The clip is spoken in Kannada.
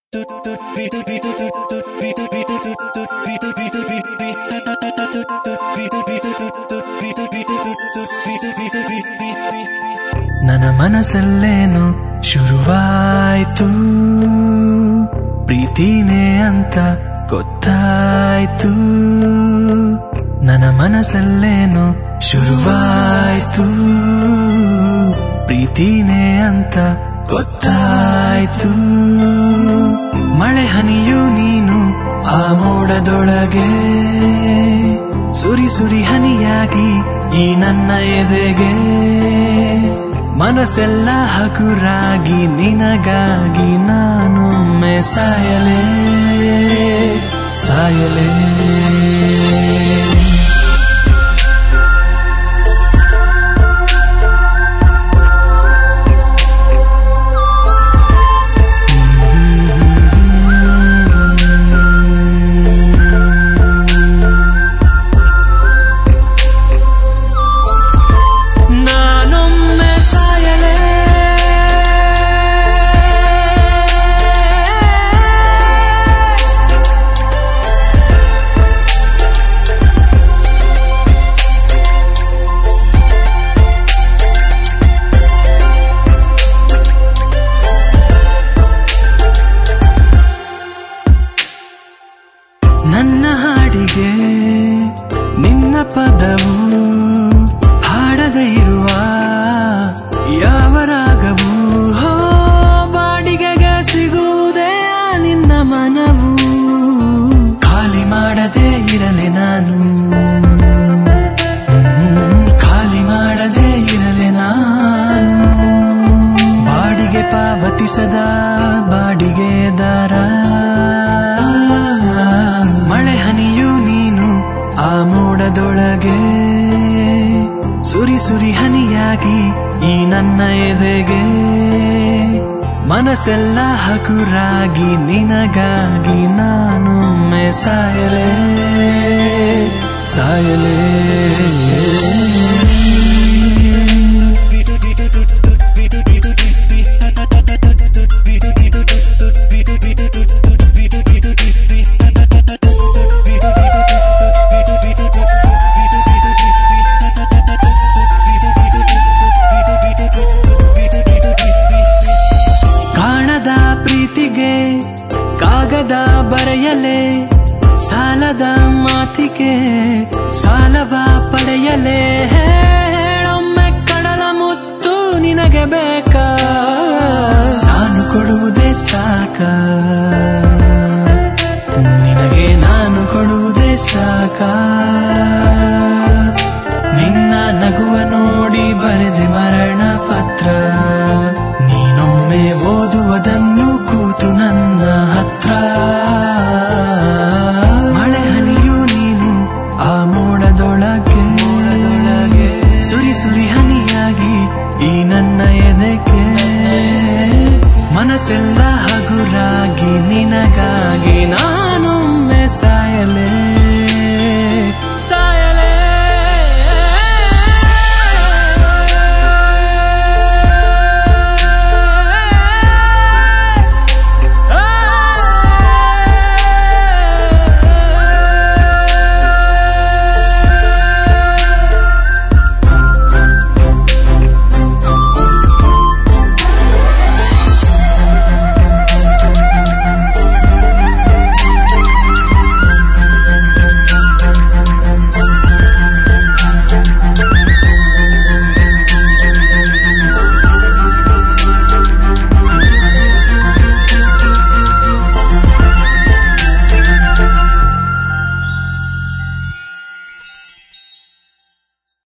ನನ್ನ ಮನಸ್ಸಲ್ಲೇನು ಶುರುವಾಯ್ತು ಪ್ರೀತಿನೇ ಅಂತ ಗೊತ್ತಾಯ್ತು ನನ್ನ ಮನಸ್ಸಲ್ಲೇನು ಶುರುವಾಯ್ತು ಪ್ರೀತಿನೇ ಅಂತ ಗೊತ್ತಾಯ್ತು ಮಳೆ ಹನಿಯು ನೀನು ಆ ಮೋಡದೊಳಗೆ ಸುರಿ ಸುರಿ ಹನಿಯಾಗಿ ಈ ನನ್ನ ಎದೆಗೆ ಮನಸ್ಸೆಲ್ಲ ಹಗುರಾಗಿ ನಿನಗಾಗಿ ನಾನೊಮ್ಮೆ ಸಾಯಲೇ ಸಾಯಲೇ ನಾನೊಮ್ಮೆ ಸಾಯಲೇ ನನ್ನ ಹಾಡಿಗೆ ನಿನ್ನ ಪದವು ಹಾಡದೆ ಇರುವ ಯಾವ ರಾಗವು ಹೋ ಬಾಡಿಗೆಗೆ ಸಿಗುವುದೇ ಆ ನಿನ್ನ ಮನವು ಖಾಲಿ ಮಾಡದೆ ಇರಲೆ ನಾನು ಹ್ಮ್, ಖಾಲಿ ಮಾಡದೆ ಇರಲೆ ನಾನು ಬಾಡಿಗೆ ಪಾವತಿಸದ ಬಾಡಿಗೆದಾರ ಮಳೆ ಹನಿಯು ನೀನು ಆ ಮೋಡದೊಳಗೆ ಸುರಿ ಸುರಿ ಹನಿಯಾಗಿ ಈ ನನ್ನ ಎದೆಗೆ ಮನಸ್ಸೆಲ್ಲ ಹಗುರಾಗಿ ನಿನಗಾಗಿ ನಾನೊಮ್ಮೆ ಸಾಯಲೇ ಸಾಯಲೇ ಕಾಣದ ಪ್ರೀತಿಗೆ ಕಾಗದ ಬರೆಯಲೆ ಸಾಲದ ಮಾತಿಗೆ ಸಾಲವ ಪಡೆಯಲೆ ಹೇಳೊಮ್ಮೆ ಕಡಲ ಮುತ್ತು ನಿನಗೆ ಬೇಕಾ ನಾನು ಕೊಡುವುದೇ ಸಾಕ